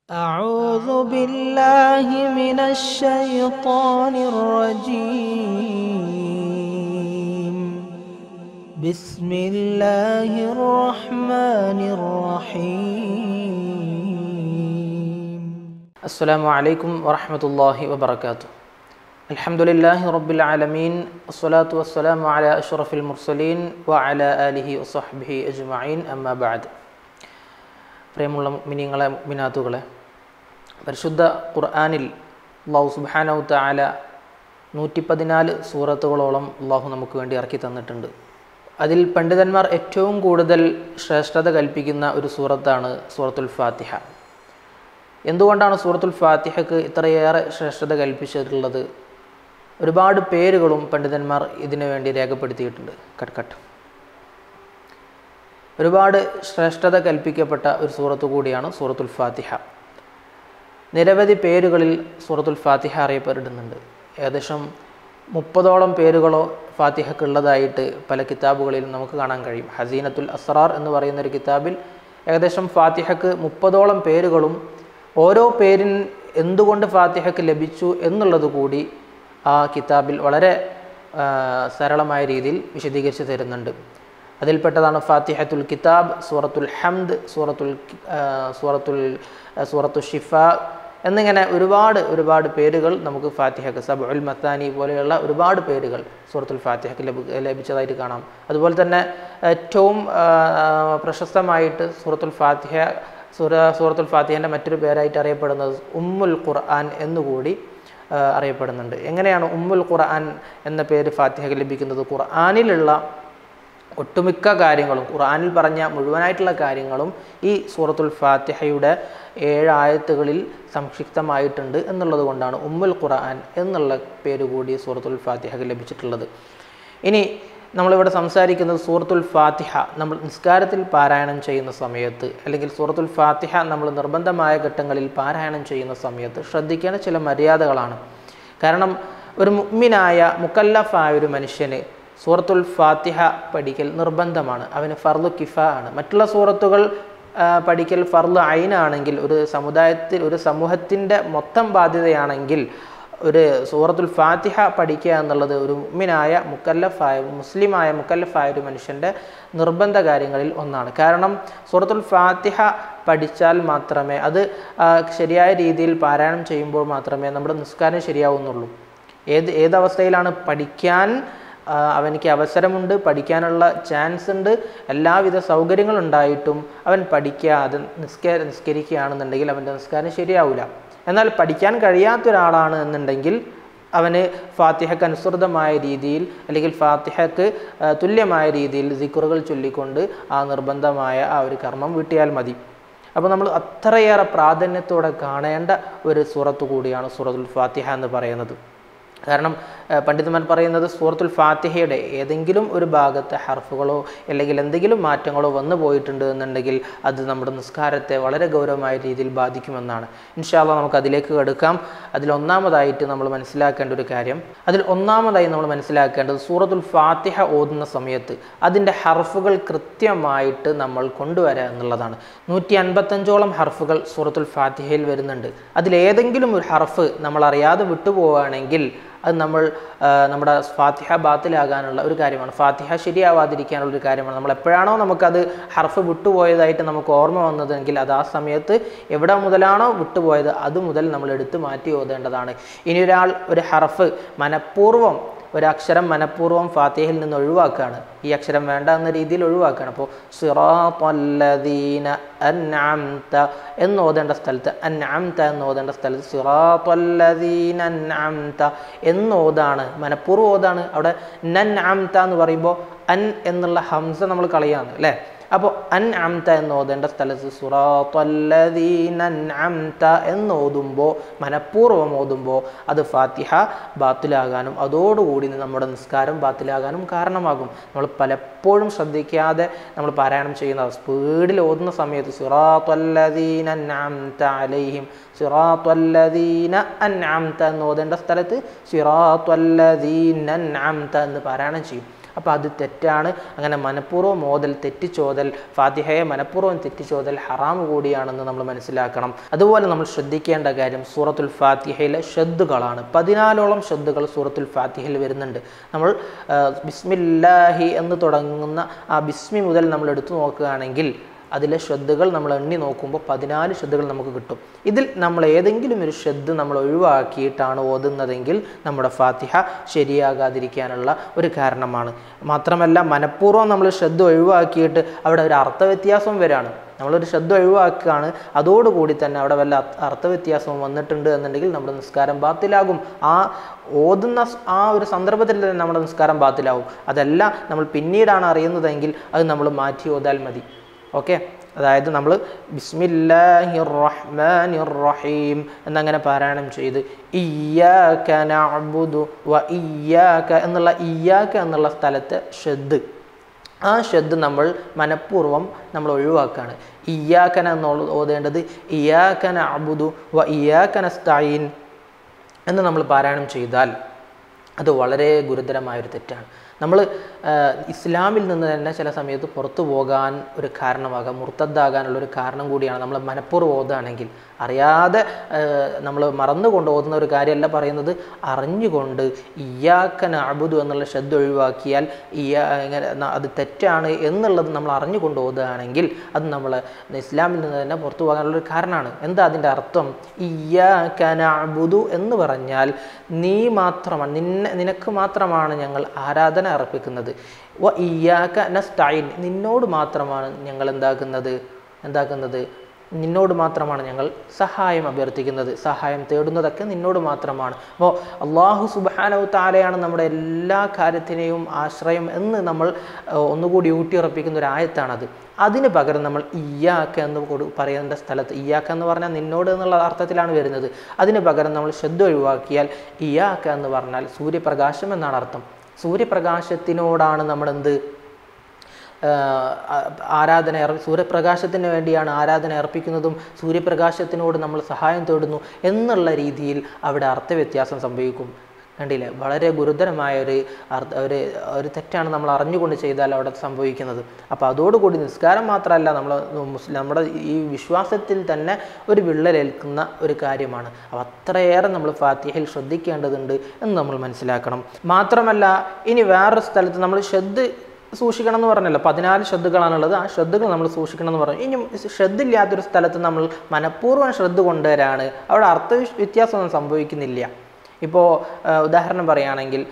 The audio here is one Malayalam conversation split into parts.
أعوذ بالله من الشيطان الرجيم بسم الله الرحمن الرحيم السلام عليكم ورحمة الله وبركاته الحمد لله رب العالمين الصلاة والسلام على أشرف المرسلين وعلى آله وصحبه أجمعين أما بعد പ്രിയമുള്ള മിനിങ്ങളെ മിനാത്തുകളെ പരിശുദ്ധ ഖുർആാനിൽ അള്ളാഹു സുബാനവ് താല നൂറ്റി പതിനാല് സൂറത്തുകളോളം അള്ളാഹു നമുക്ക് വേണ്ടി ഇറക്കി തന്നിട്ടുണ്ട് അതിൽ പണ്ഡിതന്മാർ ഏറ്റവും കൂടുതൽ ശ്രേഷ്ഠത കൽപ്പിക്കുന്ന ഒരു സൂറത്താണ് സൂറത്തുൽ ഫാത്തിഹ എന്തുകൊണ്ടാണ് സൂറത്തുൽ ഫാത്തിഹക്ക് ഇത്രയേറെ ശ്രേഷ്ഠത കൽപ്പിച്ചിട്ടുള്ളത് ഒരുപാട് പേരുകളും പണ്ഡിതന്മാർ ഇതിനു വേണ്ടി രേഖപ്പെടുത്തിയിട്ടുണ്ട് കട്ട് കട്ട് ഒരുപാട് ശ്രേഷ്ഠത കൽപ്പിക്കപ്പെട്ട ഒരു സൂറത്ത് കൂടിയാണ് സൂറത്തുൽ ഫാത്തിഹ നിരവധി പേരുകളിൽ സൂറത്തുൽ ഫാത്തിഹ അറിയപ്പെടുന്നുണ്ട് ഏകദേശം മുപ്പതോളം പേരുകളോ ഫാത്തിഹക്ക് ഉള്ളതായിട്ട് പല കിതാബുകളിൽ നമുക്ക് കാണാൻ കഴിയും ഹസീനത്തുൽ അസ്റാർ എന്ന് പറയുന്ന ഒരു കിതാബിൽ ഏകദേശം ഫാത്തിഹക്ക് മുപ്പതോളം പേരുകളും ഓരോ പേരിൻ എന്തുകൊണ്ട് ഫാത്തിഹക്ക് ലഭിച്ചു എന്നുള്ളത് കൂടി ആ കിതാബിൽ വളരെ ആ, സരളമായ രീതിയിൽ വിശദീകരിച്ച് തരുന്നുണ്ട് അതിൽപ്പെട്ടതാണ് ഫാത്തിഹത്തുൽ കിതാബ് സൂറത്തുൽ ഹംദ് സൂറത്തുൽ കി- ആ, സൂറത്തുൽ ആ, സൂറത്തു ഷിഫ എന്നിങ്ങനെ ഒരുപാട് ഒരുപാട് പേരുകൾ നമുക്ക് ഫാത്തിഹക്ക് സബ് ഉൽ മത്താനി പോലെയുള്ള ഒരുപാട് പേരുകൾ സൂറത്തുൽ ഫാത്തിഹക്ക് ലഭി ലഭിച്ചതായിട്ട് കാണാം അതുപോലെ തന്നെ ഏറ്റവും ആ, പ്രശസ്തമായിട്ട് സൂറത്തുൽ ഫാത്തിഹ സൂറ സൂറത്തുൽ ഫാത്തിഹൻ്റെ മറ്റൊരു പേരായിട്ട് അറിയപ്പെടുന്നത് ഉമ്മുൽ ഖുർആൻ എന്നുകൂടി ആ, അറിയപ്പെടുന്നുണ്ട് എങ്ങനെയാണ് ഉമ്മുൽ ഖുർആൻ എന്ന പേര് ഫാത്തിഹക്ക് ലഭിക്കുന്നത് ഖുർആനിലുള്ള ഒട്ടുമിക്ക കാര്യങ്ങളും ഖുർആനിൽ പറഞ്ഞ മുഴുവനായിട്ടുള്ള കാര്യങ്ങളും ഈ സൂറത്തുൽ ഫാത്തിഹയുടെ ഏഴ് ആയത്തുകളിൽ സംക്ഷിപ്തമായിട്ടുണ്ട് എന്നുള്ളത് കൊണ്ടാണ് ഉമ്മുൽ ഖുർആൻ എന്നുള്ള പേര് കൂടി സൂറത്തുൽ ഫാത്തിഹക്ക് ലഭിച്ചിട്ടുള്ളത് ഇനി നമ്മളിവിടെ സംസാരിക്കുന്നത് സൂറത്തുൽ ഫാത്തിഹ നമ്മൾ നിസ്കാരത്തിൽ പാരായണം ചെയ്യുന്ന സമയത്ത് അല്ലെങ്കിൽ സൂറത്തുൽ ഫാത്തിഹ നമ്മൾ നിർബന്ധമായ ഘട്ടങ്ങളിൽ പാരായണം ചെയ്യുന്ന സമയത്ത് ശ്രദ്ധിക്കേണ്ട ചില മര്യാദകളാണ് കാരണം ഒരു മുഗ്മിനായ മുക്കല്ലഫായ ഒരു മനുഷ്യന് സൂറത്തുൽ ഫാത്തിഹ പഠിക്കൽ നിർബന്ധമാണ് അവന് ഫർദു കിഫ ആണ് മറ്റുള്ള സൂറത്തുകൾ ആ, പഠിക്കൽ ഫർദ് ഐനാണെങ്കിൽ ഒരു സമുദായത്തിൽ ഒരു സമൂഹത്തിൻ്റെ മൊത്തം ബാധ്യതയാണെങ്കിൽ ഒരു സൂറത്തുൽ ഫാത്തിഹ പഠിക്കുക എന്നുള്ളത് ഒരു മുഅ്മിനായ മുക്കല്ലഫായ മുസ്ലിമായ മുക്കല്ലഫായ ഒരു മനുഷ്യൻ്റെ നിർബന്ധ കാര്യങ്ങളിൽ ഒന്നാണ് കാരണം സൂറത്തുൽ ഫാത്തിഹ പഠിച്ചാൽ മാത്രമേ അത് ആ, ശരിയായ രീതിയിൽ പാരായണം ചെയ്യുമ്പോൾ മാത്രമേ നമ്മുടെ നിസ്കാരം ശരിയാവുന്നുള്ളൂ ഏത് ഏതവസ്ഥയിലാണ് പഠിക്കാൻ ആ, അവനിക്ക് അവസരമുണ്ട് പഠിക്കാനുള്ള ചാൻസ് ഉണ്ട് എല്ലാവിധ സൗകര്യങ്ങളുണ്ടായിട്ടും അവൻ പഠിക്കാതെ നിസ്ക നിസ്കരിക്കുകയാണെന്നുണ്ടെങ്കിൽ അവൻ്റെ നിസ്കാരം ശരിയാവില്ല എന്നാൽ പഠിക്കാൻ കഴിയാത്ത ഒരാളാണ് എന്നുണ്ടെങ്കിൽ അവന് ഫാത്തിഹക്ക് അനുസൃതമായ രീതിയിൽ അല്ലെങ്കിൽ ഫാത്തിഹക്ക് ആ, തുല്യമായ രീതിയിൽ സിക്കുറുകൾ ചൊല്ലിക്കൊണ്ട് ആ നിർബന്ധമായ ആ ഒരു കർമ്മം വീട്ടിയാൽ മതി അപ്പോൾ നമ്മൾ അത്രയേറെ പ്രാധാന്യത്തോടെ കാണേണ്ട ഒരു സൂറത്ത് കൂടിയാണ് സൂറത്തുൽ ഫാത്തിഹ എന്ന് പറയുന്നത് കാരണം ആ, പണ്ഡിതന്മാർ പറയുന്നത് സൂറത്തുൽ ഫാത്തിഹയുടെ ഏതെങ്കിലും ഒരു ഭാഗത്തെ ഹർഫുകളോ അല്ലെങ്കിൽ എന്തെങ്കിലും മാറ്റങ്ങളോ വന്നു പോയിട്ടുണ്ട് എന്നുണ്ടെങ്കിൽ അത് നമ്മുടെ നിസ്കാരത്തെ വളരെ ഗൗരവമായ രീതിയിൽ ബാധിക്കുമെന്നാണ് ഇൻഷാല്ല നമുക്ക് അതിലേക്ക് കടക്കാം അതിലൊന്നാമതായിട്ട് നമ്മൾ മനസ്സിലാക്കേണ്ട ഒരു കാര്യം അതിൽ ഒന്നാമതായി നമ്മൾ മനസ്സിലാക്കേണ്ടത് സൂറത്തുൽ ഫാത്തിഹ ഓതുന്ന സമയത്ത് അതിൻ്റെ ഹർഫുകൾ കൃത്യമായിട്ട് നമ്മൾ കൊണ്ടുവരിക എന്നുള്ളതാണ് നൂറ്റി അൻപത്തഞ്ചോളം ഹർഫുകൾ സൂറത്തുൽ ഫാത്തിഹയിൽ വരുന്നുണ്ട് അതിലേതെങ്കിലും ഒരു ഹർഫ് നമ്മൾ അറിയാതെ വിട്ടുപോവുകയാണെങ്കിൽ അത് നമ്മൾ ആ, നമ്മുടെ ഫാത്തിഹ ബാത്തിലാകാനുള്ള ഒരു കാര്യമാണ് ഫാത്തിഹ ശരിയാവാതിരിക്കാനുള്ള ഒരു കാര്യമാണ് നമ്മൾ എപ്പോഴാണോ നമുക്കത് ഹർഫ് വിട്ടുപോയതായിട്ട് നമുക്ക് ഓർമ്മ വന്നതെങ്കിൽ അത് ആ സമയത്ത് എവിടെ മുതലാണോ വിട്ടുപോയത് അത് മുതൽ നമ്മൾ എടുത്തു മാറ്റി ഓതേണ്ടതാണ് ഇനി ഒരാൾ ഒരു ഹർഫ് മനഃപൂർവ്വം ഒരു അക്ഷരം മനഃപൂർവ്വം ഫാത്തിഹയിൽ നിന്ന് ഒഴിവാക്കുകയാണ് ഈ അക്ഷരം വേണ്ട എന്ന രീതിയിൽ ഒഴിവാക്കുകയാണ് അപ്പോൾ സിറാത്തല്ലദീന അൻഅംത എന്ന് ഓതേണ്ട സ്ഥലത്ത് അൻഅംത എന്ന് ഓതേണ്ട സ്ഥലത്ത് സിറാത്തല്ലദീന അൻഅംത എന്ന് ഓതാണ് മനഃപൂർവ്വം ഓതാണ് അവിടെ നൻ അംത എന്ന് പറയുമ്പോൾ അൻ എന്നുള്ള ഹംസ നമ്മൾ കളയാണ് അല്ലേ അപ്പോൾ അൻ അംത എന്ന് ഓതേണ്ട സ്ഥലത്ത് സുറാത്തല്ലദീന അംത എന്ന് ഓതുമ്പോൾ മനഃപൂർവ്വം ഓതുമ്പോൾ അത് ഫാത്തിഹ ബാത്തിലാകാനും അതോടുകൂടി നമ്മുടെ നിസ്കാരം ബാത്തിലാകാനും കാരണമാകും നമ്മൾ പലപ്പോഴും ശ്രദ്ധിക്കാതെ നമ്മൾ പാരായണം ചെയ്യുന്നത് സ്പീഡിൽ ഓതുന്ന സമയത്ത് സിറാത്തല്ലദീന അംത അലൈഹിം സിറാത്തല്ലദീന അൻഅംത എന്ന് ഓതേണ്ട സ്ഥലത്ത് സിറാത്തല്ലദീന അൻഅംത എന്ന് പാരായണം ചെയ്യും അപ്പോൾ അത് തെറ്റാണ് അങ്ങനെ മനഃപൂർവ്വം ഓതൽ തെറ്റിച്ചോതൽ ഫാത്തിഹയെ മനഃപൂർവ്വം തെറ്റിച്ചോതൽ ഹറാം കൂടിയാണെന്ന് നമ്മൾ മനസ്സിലാക്കണം അതുപോലെ നമ്മൾ ശ്രദ്ധിക്കേണ്ട കാര്യം സൂറത്തുൽ ഫാത്തിഹയിലെ ഷദ്ദുകളാണ് പതിനാലോളം ഷദ്ദുകൾ സൂറത്തുൽ ഫാത്തിഹയിൽ വരുന്നുണ്ട് നമ്മൾ ആ, ബിസ്മില്ലാഹി എന്ന് തുടങ്ങുന്ന ആ ബിസ്മി മുതൽ നമ്മൾ എടുത്തു നോക്കുകയാണെങ്കിൽ അതിലെ ശ്രദ്ധകൾ നമ്മൾ എണ്ണി നോക്കുമ്പോൾ പതിനാല് ശ്രദ്ധകൾ നമുക്ക് കിട്ടും ഇതിൽ നമ്മൾ ഏതെങ്കിലും ഒരു ശ്രദ്ധ നമ്മൾ ഒഴിവാക്കിയിട്ടാണ് ഓതുന്നതെങ്കിൽ നമ്മുടെ ഫാത്തിഹ ശരിയാകാതിരിക്കാനുള്ള ഒരു കാരണമാണ് മാത്രമല്ല മനഃപൂർവ്വം നമ്മൾ ശ്രദ്ധ ഒഴിവാക്കിയിട്ട് അവിടെ ഒരു അർത്ഥവ്യത്യാസം വരാണ് നമ്മളൊരു ശ്രദ്ധ ഒഴിവാക്കുകയാണ് അതോടുകൂടി തന്നെ അവിടെ വല്ല അർത്ഥ- അർത്ഥവ്യത്യാസവും വന്നിട്ടുണ്ട് എന്നുണ്ടെങ്കിൽ നമ്മുടെ നിസ്കാരം ബാത്തിലാകും ആ ഓതുന്ന സ് ആ ഒരു സന്ദർഭത്തിൽ തന്നെ നമ്മുടെ നിസ്കാരം ബാത്തിലാവും അതല്ല നമ്മൾ പിന്നീടാണ് അറിയുന്നതെങ്കിൽ അത് നമ്മൾ മാറ്റി ഓതാൽ മതി ഓക്കെ അതായത് നമ്മൾ ബിസ്മില്ലാഹിർ റഹ്മാനിർ റഹീം എന്നങ്ങനെ പാരായണം ചെയ്ത് ഇയ്യാക നഅ്ബുദു വ ഇയ്യാക എന്നുള്ള ഇയ്യാക എന്നുള്ള സ്ഥലത്തെ ഷദ് ആ ഷദ് നമ്മൾ മനഃപൂർവ്വം നമ്മൾ ഒഴിവാക്കുകയാണ് ഇയ്യാക്കന എന്നുള്ള ഓതേണ്ടത് ഇയ്യാക്കന അബുദു വ ഇയ്യാക്കന സ്തഈൻ എന്ന് നമ്മൾ പാരായണം ചെയ്താൽ അത് വളരെ ഗുരുതരമായൊരു തെറ്റാണ് നമ്മൾ ഇസ്ലാമിൽ നിന്ന് തന്നെ ചില സമയത്ത് പുറത്തു പോകാൻ ഒരു കാരണമാകാം മുർത്തദ്ദാകാനുള്ള ഒരു കാരണം കൂടിയാണ് നമ്മൾ മനഃപൂർവ്വം ഓതുകയാണെങ്കിൽ അറിയാതെ നമ്മൾ മറന്നുകൊണ്ട് ഓതുന്ന ഒരു കാര്യമല്ല പറയുന്നത് അറിഞ്ഞുകൊണ്ട് ഇയാക്കന അബുദു എന്നുള്ള ശ്രദ്ധ ഒഴിവാക്കിയാൽ ഇയാ ഇങ്ങനെ ന- അത് തെറ്റാണ് എന്നുള്ളത് നമ്മൾ അറിഞ്ഞുകൊണ്ട് ഓതുകയാണെങ്കിൽ അത് നമ്മൾ ഇസ്ലാമിൽ നിന്ന് തന്നെ പുറത്തു പോകാനുള്ള ഒരു കാരണമാണ് എന്താ അതിൻ്റെ അർത്ഥം ഇയാക്കന അബുദു എന്ന് പറഞ്ഞാൽ നീ മാത്രമാണ് നിന്നെ നിനക്ക് മാത്രമാണ് ഞങ്ങൾ ആരാധന അർപ്പിക്കുന്നത് വ ഇയാക്ക നസ്തൈൻ നിന്നോട് മാത്രമാണ് ഞങ്ങൾ എന്താക്കുന്നത് എന്താക്കുന്നത് നിന്നോട് മാത്രമാണ് ഞങ്ങൾ സഹായം അഭ്യർത്ഥിക്കുന്നത് സഹായം തേടുന്നതൊക്കെ നിന്നോട് മാത്രമാണ് അപ്പോൾ അള്ളാഹു സുബാനവ് താലയാണ് നമ്മുടെ എല്ലാ കാര്യത്തിനെയും ആശ്രയം എന്ന് നമ്മൾ ഏഹ്, ഒന്നുകൂടി ഊട്ടിയുറപ്പിക്കുന്ന ഒരു ആയത്താണത് അതിന് പകരം നമ്മൾ ഇയ്യാക്ക എന്ന് കൊടു പറയേണ്ട സ്ഥലത്ത് ഇയ്യാക്ക എന്ന് പറഞ്ഞാൽ നിന്നോട് എന്നുള്ള അർത്ഥത്തിലാണ് വരുന്നത് അതിന് പകരം നമ്മൾ ശ്രദ്ധ ഒഴിവാക്കിയാൽ ഇയ്യാക്ക എന്ന് പറഞ്ഞാൽ സൂര്യപ്രകാശം എന്നാണ് അർത്ഥം സൂര്യപ്രകാശത്തിനോടാണ് നമ്മളെന്ത് ആഹ് ആ- ആരാധന അർ സൂര്യപ്രകാശത്തിന് വേണ്ടിയാണ് ആരാധന അർപ്പിക്കുന്നതും സൂര്യപ്രകാശത്തിനോട് നമ്മൾ സഹായം തേടുന്നു എന്നുള്ള രീതിയിൽ അവിടെ അർത്ഥവ്യത്യാസം സംഭവിക്കും കണ്ടില്ലേ വളരെ ഗുരുതരമായ ഒരു അർത്ഥ ഒരു ഒരു തെറ്റാണ് നമ്മൾ അറിഞ്ഞുകൊണ്ട് ചെയ്താൽ അവിടെ സംഭവിക്കുന്നത് അപ്പോൾ അതോടുകൂടി നിസ്കാരം മാത്രമല്ല നമ്മൾ മുസ്ലിം നമ്മുടെ ഈ വിശ്വാസത്തിൽ തന്നെ ഒരു വിള്ളലേൽക്കുന്ന ഒരു കാര്യമാണ് അപ്പോൾ അത്രയേറെ നമ്മൾ ഫാത്തിഹയിൽ ശ്രദ്ധിക്കേണ്ടതുണ്ട് എന്ന് നമ്മൾ മനസ്സിലാക്കണം മാത്രമല്ല ഇനി വേറൊരു സ്ഥലത്ത് നമ്മൾ ശ്രദ്ധ സൂക്ഷിക്കണം എന്ന് പറഞ്ഞല്ലോ പതിനാല് ശ്രദ്ധകളാണുള്ളത് ആ ശ്രദ്ധകൾ നമ്മൾ സൂക്ഷിക്കണം എന്ന് പറഞ്ഞു ഇനി ശ്രദ്ധയില്ലാത്തൊരു സ്ഥലത്ത് നമ്മൾ മനഃപൂർവ്വം ശ്രദ്ധ കൊണ്ടുവരാണ് അവിടെ അർത്ഥ വ്യത്യാസമൊന്നും സംഭവിക്കുന്നില്ല ഇപ്പോൾ ഉദാഹരണം പറയുകയാണെങ്കിൽ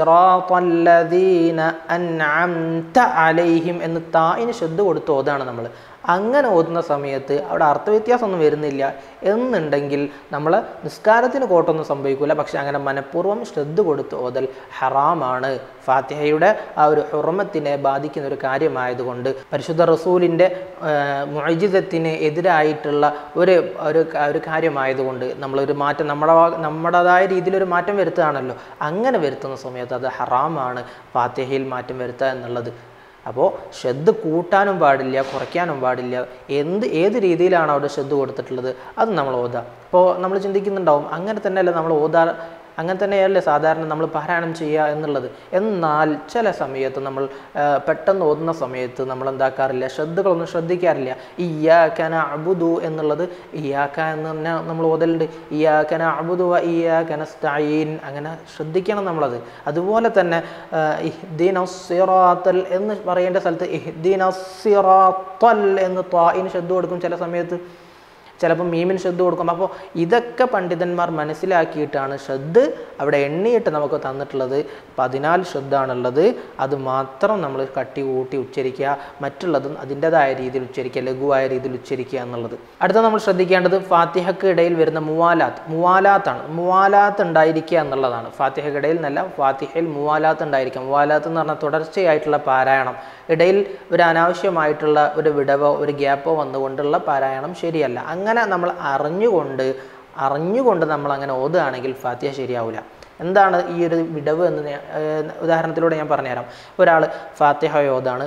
സിറാത്തല്ലദീന അൻഅംത അലൈഹിം എന്ന് തായിന് ശ്രദ്ധ കൊടുത്ത് ഓതാണ് നമ്മൾ അങ്ങനെ ഓതുന്ന സമയത്ത് അവിടെ അർത്ഥവ്യത്യാസമൊന്നും വരുന്നില്ല എന്നുണ്ടെങ്കിൽ നമ്മൾ നിസ്കാരത്തിന് കോട്ടൊന്നും സംഭവിക്കില്ല പക്ഷെ അങ്ങനെ മനഃപൂർവ്വം ശ്രദ്ധ കൊടുത്ത് ഓതൽ ഹറാമാണ് ഫാത്തിഹയുടെ ആ ഒരു ഹുറമത്തിനെ ബാധിക്കുന്ന ഒരു കാര്യമായതുകൊണ്ട് പരിശുദ്ധ റസൂലിൻ്റെ മൊഴിജിതത്തിന് എതിരായിട്ടുള്ള ഒരു ഒരു ക- ഒരു കാര്യമായതുകൊണ്ട് നമ്മളൊരു മാറ്റം നമ്മുടെ ഭാഗ- നമ്മുടേതായ രീതിയിലൊരു മാറ്റം വരുത്തുകയാണല്ലോ അങ്ങനെ വരുത്തുന്ന സമയത്ത് അത് ഹറാമാണ് ഫാത്തിഹയിൽ മാറ്റം വരുത്തുക എന്നുള്ളത് അപ്പോൾ ശ്രദ്ധ കൂട്ടാനും പാടില്ല കുറയ്ക്കാനും പാടില്ല എന്ത് ഏത് രീതിയിലാണ് അവിടെ ശ്രദ്ധ കൊടുത്തിട്ടുള്ളത് അത് നമ്മൾ ഓതുക അപ്പോൾ നമ്മൾ ചിന്തിക്കുന്നുണ്ടാവും അങ്ങനെ തന്നെയല്ലേ നമ്മൾ ഓതാ അങ്ങനെ തന്നെയല്ലേ സാധാരണ നമ്മൾ പാരായണം ചെയ്യുക എന്നുള്ളത് എന്നാൽ ചില സമയത്ത് നമ്മൾ ആ, പെട്ടെന്ന് ഓതുന്ന സമയത്ത് നമ്മൾ എന്താക്കാറില്ല ശ്രദ്ധകളൊന്നും ശ്രദ്ധിക്കാറില്ല ഇയാക്കന അബുദു എന്നുള്ളത് ഇയാക്ക എന്ന് തന്നെ നമ്മൾ ഓതലുണ്ട് ഇയാക്കന അബുദു വ ഇയാക്കന സ്റ്റൈൻ അങ്ങനെ ശ്രദ്ധിക്കണം നമ്മളത് അതുപോലെ തന്നെ ആ, ഇഹ്ദിന സിറാത്തൽ എന്ന് പറയേണ്ട സ്ഥലത്ത് ഇഹ്ദിന സിറാത്തൽ എന്ന് ത്വായിന് ശ്രദ്ധ കൊടുക്കും ചില സമയത്ത് ചിലപ്പോൾ മീമിന് ശ്രദ്ധ കൊടുക്കും അപ്പോൾ ഇതൊക്കെ പണ്ഡിതന്മാർ മനസ്സിലാക്കിയിട്ടാണ് ശ്രദ്ധ അവിടെ എണ്ണിയിട്ട് നമുക്ക് തന്നിട്ടുള്ളത് പതിനാല് ശ്രദ്ധാണുള്ളത് അത് മാത്രം നമ്മൾ കട്ടി കൂട്ടി ഉച്ചരിക്കുക മറ്റുള്ളതും അതിൻ്റെതായ രീതിയിൽ ഉച്ചരിക്കുക ലഘുവായ രീതിയിൽ ഉച്ചരിക്കുക എന്നുള്ളത് അടുത്ത നമ്മൾ ശ്രദ്ധിക്കേണ്ടത് ഫാത്തിഹക്ക് ഇടയിൽ വരുന്ന മുവാലാത്ത് മുവാലാത്താണ് മുവാലാത്ത് ഉണ്ടായിരിക്കുക എന്നുള്ളതാണ് ഫാത്തിഹക്ക് ഇടയിൽ എന്നല്ല ഫാത്തിഹയിൽ മുവാലാത്ത് ഉണ്ടായിരിക്കുക മുവാലാത്ത് എന്ന് പറഞ്ഞാൽ തുടർച്ചയായിട്ടുള്ള പാരായണം ഇടയിൽ ഒരു അനാവശ്യമായിട്ടുള്ള ഒരു വിടവോ ഒരു ഗ്യാപ്പോ വന്നുകൊണ്ടുള്ള പാരായണം ശരിയല്ല അങ്ങനെ നമ്മൾ അറിഞ്ഞുകൊണ്ട് അറിഞ്ഞുകൊണ്ട് നമ്മൾ അങ്ങനെ ഓതുകയാണെങ്കിൽ ഫാത്തിഹ ശരിയാവില്ല എന്താണ് ഈ ഒരു വിടവ് എന്ന് ഞാൻ, ഏർ, ഉദാഹരണത്തിലൂടെ ഞാൻ പറഞ്ഞുതരാം ഒരാൾ ഫാത്തിഹ ഓതാണ്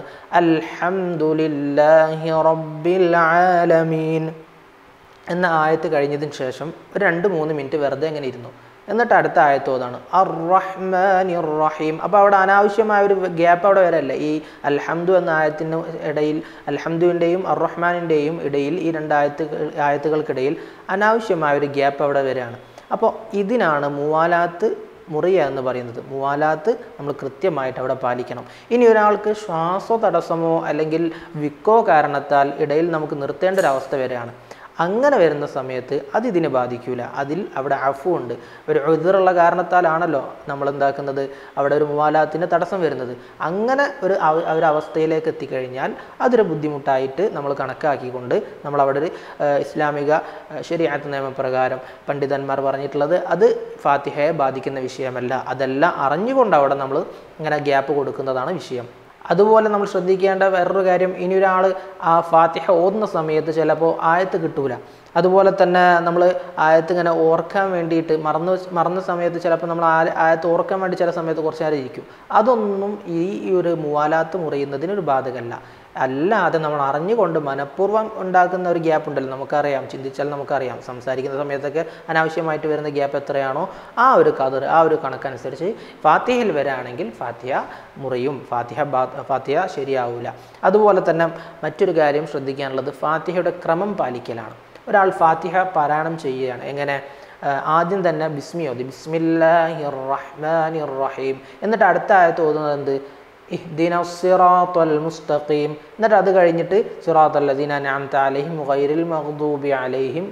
അൽഹംദുലില്ലാഹി റബ്ബിൽ ആലമീൻ എന്ന ആയത്ത് കഴിഞ്ഞതിന് ശേഷം ഒരു രണ്ട് മൂന്ന് മിനിറ്റ് വെറുതെ അങ്ങനെ ഇരുന്നു എന്നിട്ട് അടുത്ത ആയത്തോതാണ് അർ റഹ്മാനി റഹീം അപ്പോൾ അവിടെ അനാവശ്യമായ ഒരു ഗ്യാപ്പ് അവിടെ വരല്ല ഈ അൽഹംദു എന്ന ആയത്തിന് ഇടയിൽ അൽഹംദുവിൻ്റെയും അർ റഹ്മാനിൻ്റെയും ഇടയിൽ ഈ രണ്ട് ആയത്തുകൾ ആയത്തുകൾക്കിടയിൽ അനാവശ്യമായ ഒരു ഗ്യാപ്പ് അവിടെ വരികയാണ് അപ്പോൾ ഇതിനാണ് മൂവാലാത്ത് മുറിയ എന്ന് പറയുന്നത് മൂവാലാത്ത് നമ്മൾ കൃത്യമായിട്ട് അവിടെ പാലിക്കണം ഇനി ഒരാൾക്ക് ശ്വാസോ തടസ്സമോ അല്ലെങ്കിൽ വിക്കോ കാരണത്താൽ ഇടയിൽ നമുക്ക് നിർത്തേണ്ട ഒരു അവസ്ഥ വരികയാണ് അങ്ങനെ വരുന്ന സമയത്ത് അത് ഇതിനെ ബാധിക്കൂല അതിൽ അവിടെ അഫു ഉണ്ട് ഒരു എതിറുള്ള കാരണത്താലാണല്ലോ നമ്മൾ എന്താക്കുന്നത് അവിടെ ഒരു മുവാലാത്തിന് തടസ്സം വരുന്നത് അങ്ങനെ ഒരു അവ- ഒരു അവസ്ഥയിലേക്ക് എത്തിക്കഴിഞ്ഞാൽ അതൊരു ബുദ്ധിമുട്ടായിട്ട് നമ്മൾ കണക്കാക്കിക്കൊണ്ട് നമ്മൾ അവിടെ ഒരു ഏഹ്, ഇസ്ലാമിക ഏഹ്, ശരിയാത്ത നിയമപ്രകാരം പണ്ഡിതന്മാർ പറഞ്ഞിട്ടുള്ളത് അത് ഫാത്തിഹയെ ബാധിക്കുന്ന വിഷയമല്ല അതെല്ലാം അറിഞ്ഞുകൊണ്ട് അവിടെ നമ്മൾ ഇങ്ങനെ ഗ്യാപ്പ് കൊടുക്കുന്നതാണ് വിഷയം അതുപോലെ നമ്മൾ ശ്രദ്ധിക്കേണ്ട വേറൊരു കാര്യം ഇനി ഒരാൾ ആ ഫാത്തിഹ ഓതുന്ന സമയത്ത് ചിലപ്പോൾ ആയത്ത് കിട്ടൂല അതുപോലെ തന്നെ നമ്മൾ ആയത്ത് ഇങ്ങനെ ഓർക്കാൻ വേണ്ടിയിട്ട് മറന്ന് വെച്ച്- മറന്ന സമയത്ത് ചിലപ്പോൾ നമ്മൾ ആ ആയത്ത് ഓർക്കാൻ വേണ്ടി ചില സമയത്ത് കുറച്ച് നേരം ഇരിക്കും അതൊന്നും ഈ ഒരു മൂവാലാത്ത് മുറിയുന്നതിനൊരു ബാധകമല്ല അല്ലാതെ നമ്മൾ അറിഞ്ഞുകൊണ്ട് മനഃപൂർവ്വം ഉണ്ടാക്കുന്ന ഒരു ഗ്യാപ്പ് ഉണ്ടല്ലോ നമുക്കറിയാം ചിന്തിച്ചാൽ നമുക്കറിയാം സംസാരിക്കുന്ന സമയത്തൊക്കെ അനാവശ്യമായിട്ട് വരുന്ന ഗ്യാപ്പ് എത്രയാണോ ആ ഒരു കതർ ആ ഒരു കണക്കനുസരിച്ച് ഫാത്തിഹയിൽ വരാണെങ്കിൽ ഫാത്തിഹ മുറിയും ഫാത്തിഹ ബാ ഫാത്തിഹ ശരിയാവില്ല അതുപോലെ തന്നെ മറ്റൊരു കാര്യം ശ്രദ്ധിക്കാനുള്ളത് ഫാത്തിഹയുടെ ക്രമം പാലിക്കലാണ് ഒരാൾ ഫാത്തിഹ പാരായണം ചെയ്യുകയാണ് എങ്ങനെ ആ, ആദ്യം തന്നെ ബിസ്മി ഓതി ബിസ്മില്ലാഹിർ റഹ്മാനിർ റഹീം എന്നിട്ട് അടുത്ത ആയത്ത് ഓതുന്നത് എന്ത് ഇഹ്ദിന സിറാത്തൽ മുസ്തഖീം എന്നിട്ട് അത് കഴിഞ്ഞിട്ട് സിറാത്തൽ ലദീന അൻഅംത അലൈഹിം ഗൈറിൽ മഗ്ദൂബി അലൈഹിം